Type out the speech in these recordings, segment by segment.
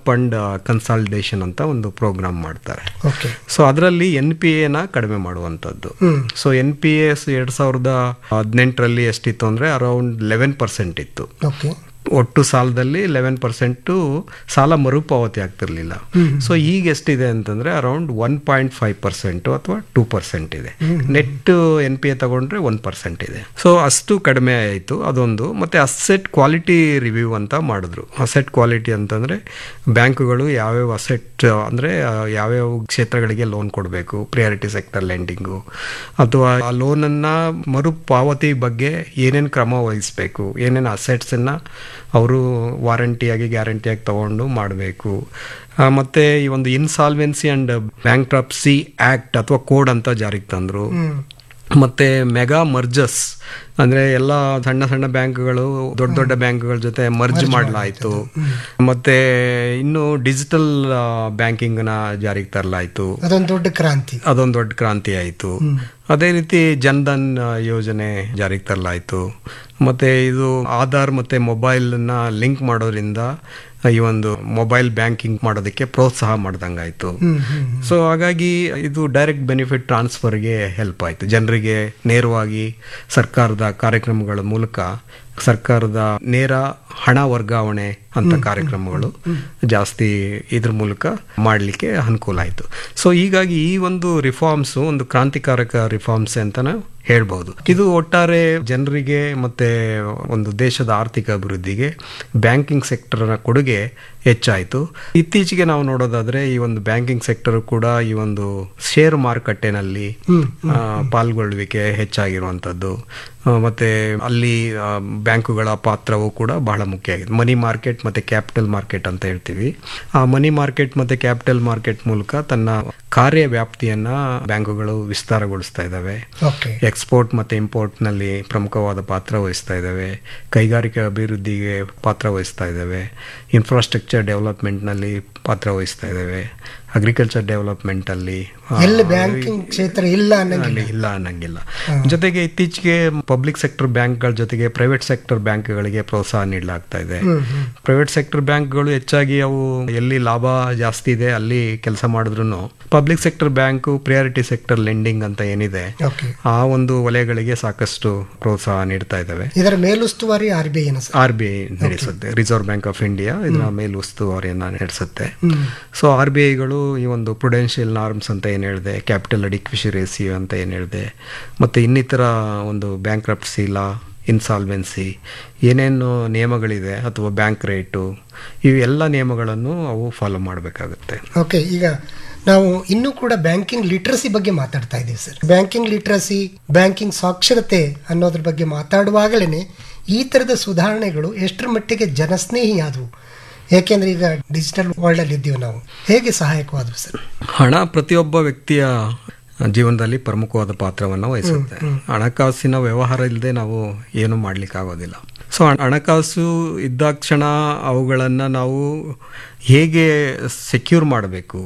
up and consultation ಅಂತ ಒಂದು program ಮಾಡ್ತಾರೆ ಓಕೆ ಸೊ ಅದರಲ್ಲಿ ಎನ್ ಪಿ ಎನ ಕಡಿಮೆ ಮಾಡುವಂಥದ್ದು ಹ್ಮ್ ಸೊ ಎನ್ ಪಿ ಎಸ್ ಎರಡು ಸಾವಿರದ ಹದಿನೆಂಟರಲ್ಲಿ ಎಷ್ಟಿತ್ತು ಅಂದರೆ ಅರೌಂಡ್ ಲೆವೆನ್ ಪರ್ಸೆಂಟ್ ಇತ್ತು ಓಕೆ ಒಟ್ಟು ಸಾಲದಲ್ಲಿ ಲೆವೆನ್ ಪರ್ಸೆಂಟು ಸಾಲ ಮರುಪಾವತಿ ಆಗ್ತಿರ್ಲಿಲ್ಲ ಸೊ ಈಗ ಎಷ್ಟಿದೆ ಅಂತಂದ್ರೆ around one point five percent ಅಥವಾ ಟೂ ಪರ್ಸೆಂಟ್ ಇದೆ ನೆಟ್ ಎನ್ ಪಿ ಎ ತಗೊಂಡ್ರೆ ಒನ್ ಪರ್ಸೆಂಟ್ ಇದೆ ಸೊ ಅಷ್ಟು ಕಡಿಮೆ ಆಯಿತು ಅದೊಂದು ಮತ್ತೆ ಅಸೆಟ್ ಕ್ವಾಲಿಟಿ ರಿವ್ಯೂ ಅಂತ ಮಾಡಿದ್ರು ಅಸೆಟ್ ಕ್ವಾಲಿಟಿ ಅಂತಂದ್ರೆ ಬ್ಯಾಂಕುಗಳು ಯಾವ್ಯಾವ ಅಸೆಟ್ ಅಂದ್ರೆ ಆ, ಯಾವ್ಯಾವ ಕ್ಷೇತ್ರಗಳಿಗೆ ಲೋನ್ ಕೊಡಬೇಕು ಪ್ರಿಯಾರಿಟಿ ಸೆಕ್ಟರ್ ಲೆಂಡಿಂಗು ಅಥವಾ ಆ ಲೋನನ್ನ ಮರುಪಾವತಿ ಬಗ್ಗೆ ಏನೇನು ಕ್ರಮ ವಹಿಸಬೇಕು ಏನೇನು ಅಸೆಟ್ಸನ್ನು ಅವರು ವಾರಂಟಿಯಾಗಿ ಗ್ಯಾರಂಟಿಯಾಗಿ ತಗೊಂಡು ಮಾಡಬೇಕು ಮತ್ತು ಈ ಒಂದು ಇನ್ಸಾಲ್ವೆನ್ಸಿ ಆ್ಯಂಡ್ ಬ್ಯಾಂಕ್ರಪ್ಸಿ ಆ್ಯಕ್ಟ್ ಅಥವಾ ಕೋಡ್ ಅಂತ ಜಾರಿಗೆ ತಂದರು ಹ್ಮ್ ಮತ್ತೆ ಮೆಗಾ ಮರ್ಜಸ್ ಅಂದ್ರೆ ಎಲ್ಲ ಸಣ್ಣ ಸಣ್ಣ ಬ್ಯಾಂಕ್ಗಳು ದೊಡ್ಡ ದೊಡ್ಡ ಬ್ಯಾಂಕ್ಗಳ ಜೊತೆ ಮರ್ಜ್ ಮಾಡಲಾಯಿತು ಮತ್ತೆ ಇನ್ನು ಡಿಜಿಟಲ್ ಬ್ಯಾಂಕಿಂಗ್ನ ಜಾರಿಗೆ ತರಲಾಯಿತು ಅದೊಂದು ದೊಡ್ಡ ಕ್ರಾಂತಿ ಅದೊಂದು ದೊಡ್ಡ ಕ್ರಾಂತಿ ಆಯಿತು ಅದೇ ರೀತಿ ಜನ್ಧನ್ ಆ, ಯೋಜನೆ ಜಾರಿಗೆ ತರಲಾಯಿತು ಮತ್ತೆ ಇದು ಆಧಾರ್ ಮತ್ತೆ ಮೊಬೈಲ್ನ ಲಿಂಕ್ ಮಾಡೋದ್ರಿಂದ ಈ ಒಂದು ಮೊಬೈಲ್ ಬ್ಯಾಂಕಿಂಗ್ ಮಾಡೋದಕ್ಕೆ ಪ್ರೋತ್ಸಾಹ ಮಾಡ್ದಂಗಾಯ್ತು ಹ್ಮ್ ಹ್ಮ್ ಸೊ ಹಾಗಾಗಿ ಇದು ಡೈರೆಕ್ಟ್ ಬೆನಿಫಿಟ್ ಟ್ರಾನ್ಸ್ಫರ್ಗೆ ಹೆಲ್ಪ್ ಆಯಿತು ಜನರಿಗೆ ನೇರವಾಗಿ ಸರ್ಕಾರದ ಕಾರ್ಯಕ್ರಮಗಳ ಮೂಲಕ ಸರ್ಕಾರದ ನೇರ ಹಣ ವರ್ಗಾವಣೆ ಅಂತ ಕಾರ್ಯಕ್ರಮಗಳು ಜಾಸ್ತಿ ಇದ್ರ ಮೂಲಕ ಮಾಡಲಿಕ್ಕೆ ಅನುಕೂಲ ಆಯಿತು ಸೊ ಹೀಗಾಗಿ ಈ ಒಂದು ರಿಫಾರ್ಮ್ಸು ಒಂದು ಕ್ರಾಂತಿಕಾರಕ ರಿಫಾರ್ಮ್ಸ್ ಅಂತಾನೆ ಹೇಳ್ಬೋದು ಇದು ಒಟ್ಟಾರೆ ಜನರಿಗೆ ಮತ್ತೆ ಒಂದು ದೇಶದ ಆರ್ಥಿಕ ಅಭಿವೃದ್ಧಿಗೆ ಬ್ಯಾಂಕಿಂಗ್ ಸೆಕ್ಟರ್ನ ಕೊಡುಗೆ ಹೆಚ್ಚಾಯಿತು ಇತ್ತೀಚೆಗೆ ನಾವು ನೋಡೋದಾದ್ರೆ ಈ ಒಂದು ಬ್ಯಾಂಕಿಂಗ್ ಸೆಕ್ಟರ್ ಕೂಡ ಈ ಒಂದು ಶೇರ್ ಮಾರುಕಟ್ಟೆನಲ್ಲಿ ಆ, ಪಾಲ್ಗೊಳ್ಳುವಿಕೆ ಹೆಚ್ಚಾಗಿರುವಂಥದ್ದು ಆ, ಮತ್ತೆ ಅಲ್ಲಿ ಆ, ಬ್ಯಾಂಕುಗಳ ಪಾತ್ರವು ಕೂಡ ಬಹಳ ಮುಖ್ಯ ಆಗಿದೆ ಮನಿ ಮಾರ್ಕೆಟ್ ಮತ್ತೆ ಕ್ಯಾಪಿಟಲ್ ಮಾರ್ಕೆಟ್ ಅಂತ ಹೇಳ್ತೀವಿ ಆ ಮನಿ ಮಾರ್ಕೆಟ್ ಮತ್ತೆ ಕ್ಯಾಪಿಟಲ್ ಮಾರ್ಕೆಟ್ ಮೂಲಕ ತನ್ನ ಕಾರ್ಯ ವ್ಯಾಪ್ತಿಯನ್ನ ಬ್ಯಾಂಕುಗಳು ವಿಸ್ತಾರಗೊಳಿಸ್ತಾ ಇದ್ದಾವೆ ಓಕೆ ಎಕ್ಸ್ಪೋರ್ಟ್ ಮತ್ತು ಇಂಪೋರ್ಟ್ನಲ್ಲಿ ಪ್ರಮುಖವಾದ ಪಾತ್ರ ವಹಿಸ್ತಾ ಇದ್ದಾವೆ ಕೈಗಾರಿಕೆ ಅಭಿವೃದ್ಧಿಗೆ ಪಾತ್ರ ವಹಿಸ್ತಾ ಇದ್ದಾವೆ ಇನ್ಫ್ರಾಸ್ಟ್ರಕ್ಚರ್ ಡೆವಲಪ್ಮೆಂಟ್ನಲ್ಲಿ ಪಾತ್ರ ವಹಿಸ್ತಾ ಇದ್ದಾವೆ ಅಗ್ರಿಕಲ್ಚರ್ ಡೆವಲಪ್ಮೆಂಟಲ್ಲಿ ಎಲ್ಲಿ ಬ್ಯಾಂಕಿಂಗ್ ಕ್ಷೇತ್ರ ಇಲ್ಲ ಅನ್ನಂಗಿಲ್ಲ ಇಲ್ಲ ಅನ್ನಂಗಿಲ್ಲ ಜೊತೆಗೆ ಇತ್ತೀಚೆಗೆ ಪಬ್ಲಿಕ್ ಸೆಕ್ಟರ್ ಬ್ಯಾಂಕ್ಗಳ ಜೊತೆಗೆ ಪ್ರೈವೇಟ್ ಸೆಕ್ಟರ್ ಬ್ಯಾಂಕ್ಗಳಿಗೆ ಪ್ರೋತ್ಸಾಹ ನೀಡಲಾಗ್ತಾ ಇದೆ ಪ್ರೈವೇಟ್ ಸೆಕ್ಟರ್ ಬ್ಯಾಂಕ್ಗಳು ಹೆಚ್ಚಾಗಿ ಅವು ಎಲ್ಲಿ ಲಾಭ ಜಾಸ್ತಿ ಇದೆ ಅಲ್ಲಿ ಕೆಲಸ ಮಾಡಿದ್ರು public sector bank priority sector lending ಅಂತ ಏನಿದೆ ಓಕೆ ಆ ಒಂದು ವಲಯಗಳಿಗೆ ಸಾಕಷ್ಟು ಪ್ರೋತ್ಸಾಹ ನೀಡ್ತಾ ಇದ್ದಾವೆ ಇದರ ಮೇಲುಸ್ತುವಾರಿ R B I sir R B I ನಡೆಸುತ್ತೆ ರಿಸರ್ವ್ ಬ್ಯಾಂಕ್ ಆಫ್ ಇಂಡಿಯಾ ಇದರ ಮೇಲ್ ಉಸ್ತುವಾರಿಯನ್ನ ನಡೆಸುತ್ತೆ ಸೊ ಆರ್ ಬಿ ಐಗಳು ಈ ಒಂದು ಪ್ರೊಡೆನ್ಷಿಯಲ್ ನಾರ್ಮ್ಸ್ ಅಂತ ಏನು ಹೇಳಿದೆ ಕ್ಯಾಪಿಟಲ್ ಅಡಿಕ್ವಿಷಿ ರೇಸಿಯೋ ಅಂತ ಏನು ಹೇಳಿದೆ ಮತ್ತು ಇನ್ನಿತರ ಒಂದು ಬ್ಯಾಂಕ್ ಲಾ ಇನ್ಸಾಲ್ವೆನ್ಸಿ ಏನೇನು ನಿಯಮಗಳಿದೆ ಅಥವಾ ಬ್ಯಾಂಕ್ ರೇಟು ಇವೆಲ್ಲ ನಿಯಮಗಳನ್ನು ಅವು ಫಾಲೋ ಮಾಡಬೇಕಾಗುತ್ತೆ ಓಕೆ ಈಗ ನಾವು ಇನ್ನೂ ಕೂಡ ಬ್ಯಾಂಕಿಂಗ್ ಲಿಟ್ರಸಿ ಬಗ್ಗೆ ಮಾತಾಡ್ತಾ ಇದ್ದೀವಿ ಸರ್ ಬ್ಯಾಂಕಿಂಗ್ ಲಿಟ್ರಸಿ ಬ್ಯಾಂಕಿಂಗ್ ಸಾಕ್ಷರತೆ ಅನ್ನೋದ್ರ ಬಗ್ಗೆ ಮಾತಾಡುವಾಗಲೇ ಈ ಥರದ ಸುಧಾರಣೆಗಳು ಎಷ್ಟರ ಮಟ್ಟಿಗೆ ಜನಸ್ನೇಹಿ ಆದವು ಯಾಕೆಂದ್ರೆ ಈಗ ಡಿಜಿಟಲ್ ವರ್ಲ್ಡ್ ಅಲ್ಲಿ ಇದ್ದೀವಿ ನಾವು ಹೇಗೆ ಸಹಾಯಕವಾದವು ಸರ್ ಹಣ ಪ್ರತಿಯೊಬ್ಬ ವ್ಯಕ್ತಿಯ ಜೀವನದಲ್ಲಿ ಪ್ರಮುಖವಾದ ಪಾತ್ರವನ್ನು ವಹಿಸುತ್ತೆ ಹಣಕಾಸಿನ ವ್ಯವಹಾರ ಇಲ್ಲದೆ ನಾವು ಏನು ಮಾಡ್ಲಿಕ್ಕಾಗೋದಿಲ್ಲ ಸೊ ಹಣಕಾಸು ಇದ್ದಾಕ್ಷಣ ಅವುಗಳನ್ನು ನಾವು ಹೇಗೆ ಸೆಕ್ಯೂರ್ ಮಾಡಬೇಕು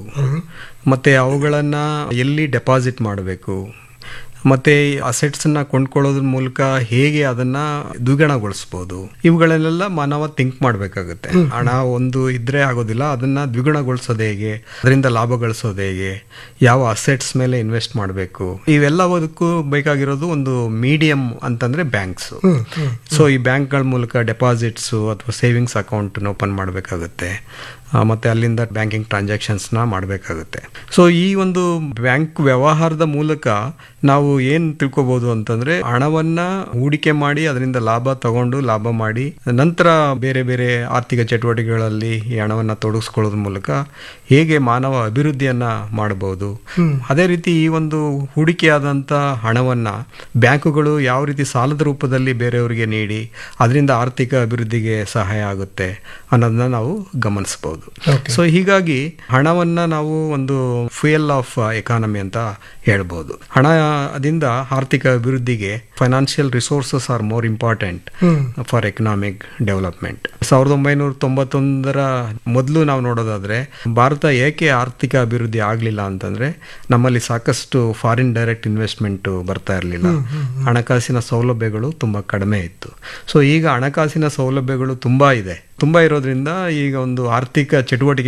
ಮತ್ತು ಅವುಗಳನ್ನು ಎಲ್ಲಿ ಡೆಪಾಸಿಟ್ ಮಾಡಬೇಕು ಮತ್ತೆ ಅಸೆಟ್ಸನ್ನ ಕೊಂಡ್ಕೊಳ್ಳೋದ್ರ ಮೂಲಕ ಹೇಗೆ ಅದನ್ನ ದ್ವಿಗುಣಗೊಳಿಸ್ಬೋದು ಇವುಗಳನ್ನೆಲ್ಲ ಮಾನವ ಥಿಂಕ್ ಮಾಡಬೇಕಾಗುತ್ತೆ ಹಣ ಒಂದು ಇದ್ರೆ ಆಗೋದಿಲ್ಲ ಅದನ್ನ ದ್ವಿಗುಣಗೊಳಿಸೋದು ಹೇಗೆ ಅದರಿಂದ ಲಾಭ ಗಳಿಸೋದು ಹೇಗೆ ಯಾವ ಅಸೆಟ್ಸ್ ಮೇಲೆ ಇನ್ವೆಸ್ಟ್ ಮಾಡಬೇಕು ಇವೆಲ್ಲದಕ್ಕೂ ಬೇಕಾಗಿರೋದು ಒಂದು ಮೀಡಿಯಂ ಅಂತಂದ್ರೆ ಬ್ಯಾಂಕ್ಸ್ ಸೊ ಈ ಬ್ಯಾಂಕ್ಗಳ ಮೂಲಕ ಡೆಪಾಸಿಟ್ಸು ಅಥವಾ ಸೇವಿಂಗ್ಸ್ ಅಕೌಂಟ್ ಓಪನ್ ಮಾಡಬೇಕಾಗುತ್ತೆ ಮತ್ತೆ ಅಲ್ಲಿಂದ ಬ್ಯಾಂಕಿಂಗ್ ಟ್ರಾನ್ಸಾಕ್ಷನ್ಸ್ನ ಮಾಡಬೇಕಾಗುತ್ತೆ ಸೊ ಈ ಒಂದು ಬ್ಯಾಂಕ್ ವ್ಯವಹಾರದ ಮೂಲಕ ನಾವು ಏನು ತಿಳ್ಕೊಬೋದು ಅಂತಂದ್ರೆ ಹಣವನ್ನ ಹೂಡಿಕೆ ಮಾಡಿ ಅದರಿಂದ ಲಾಭ ತಗೊಂಡು ಲಾಭ ಮಾಡಿ ನಂತರ ಬೇರೆ ಬೇರೆ ಆರ್ಥಿಕ ಚಟುವಟಿಕೆಗಳಲ್ಲಿ ಈ ಹಣವನ್ನ ತೊಡಗಿಸ್ಕೊಳ್ಳೋದ್ರ ಮೂಲಕ ಹೇಗೆ ಮಾನವ ಅಭಿವೃದ್ಧಿಯನ್ನ ಮಾಡಬಹುದು ಅದೇ ರೀತಿ ಈ ಒಂದು ಹೂಡಿಕೆಯಾದಂಥ ಹಣವನ್ನ ಬ್ಯಾಂಕುಗಳು ಯಾವ ರೀತಿ ಸಾಲದ ರೂಪದಲ್ಲಿ ಬೇರೆಯವರಿಗೆ ನೀಡಿ ಅದರಿಂದ ಆರ್ಥಿಕ ಅಭಿವೃದ್ಧಿಗೆ ಸಹಾಯ ಆಗುತ್ತೆ ಅನ್ನೋದನ್ನ ನಾವು ಗಮನಿಸಬಹುದು ಸೊ ಹೀಗಾಗಿ ಹಣವನ್ನ ನಾವು ಒಂದು ಫ್ಯೂಯಲ್ ಆಫ್ ಎಕಾನಮಿ ಅಂತ ಹೇಳ್ಬೋದು ಹಣದಿಂದ ಆರ್ಥಿಕ ಅಭಿವೃದ್ಧಿಗೆ financial resources are more important for economic development ಸಾವಿರದ ಒಂಬೈನೂರ ತೊಂಬತ್ತೊಂದರ ಮೊದಲು ನಾವು ನೋಡೋದಾದ್ರೆ ಭಾರತ ಏಕೆ ಆರ್ಥಿಕ ಅಭಿವೃದ್ಧಿ ಆಗಲಿಲ್ಲ ಅಂತಂದ್ರೆ ನಮ್ಮಲ್ಲಿ ಸಾಕಷ್ಟು ಫಾರಿನ್ ಡೈರೆಕ್ಟ್ ಇನ್ವೆಸ್ಟ್ಮೆಂಟ್ ಬರ್ತಾ ಇರಲಿಲ್ಲ ಹಣಕಾಸಿನ ಸೌಲಭ್ಯಗಳು ತುಂಬಾ ಕಡಿಮೆ ಇತ್ತು ಸೊ ಈಗ ಹಣಕಾಸಿನ ಸೌಲಭ್ಯಗಳು ತುಂಬಾ ಇದೆ ತುಂಬಾ ಇರೋದ್ರಿಂದ ಈಗ ಒಂದು ಆರ್ಥಿಕ ಚಟುವಟಿಕೆ